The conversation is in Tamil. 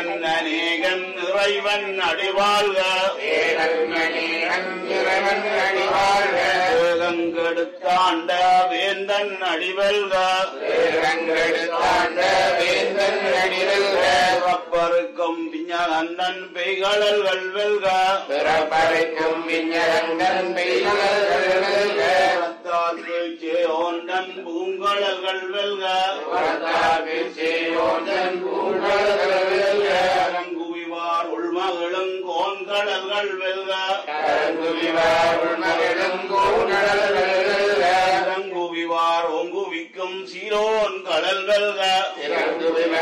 வேடன் அநேகன் இறைவன் அடிவாழ்க வேகங்கெடுத்தாண்ட வேந்தன் அடிவல்க பிறப்பருக்கும் பிஞகந்தன் பெய்களல்கள் வெல்க பிறப்பறைக்கும் விஞ்ஞரங்கன் பத்தாக்கு சேயோண்டன் பூங்கழல்கள் வெல்க அரங்குவிவார் உள்மகளும் கோன்கடல்கள் வெல்க அரங்குவிவார் ஒங்குவிக்கும் சீரோன் கடல் வெல்க